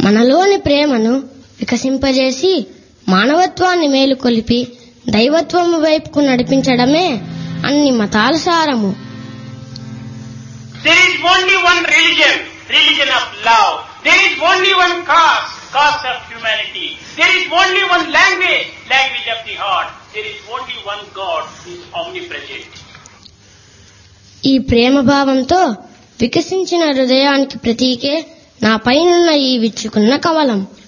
మనలోని ప్రేమను వికసింపజేసి మానవత్వాన్ని మేలుకొలిపి దైవత్వము వైపుకు నడిపించడమే అన్ని మతాల సారము There is only one religion, religion of love. There is only one cause, cause of humanity. There is only one language, language of the heart. There is only one God who is omnipresent. ఈ ప్రేమ భావంతో వికసించిన హృదయానికి ప్రతీకే నా పైనున్న ఈ విచ్చుకున్న కవలం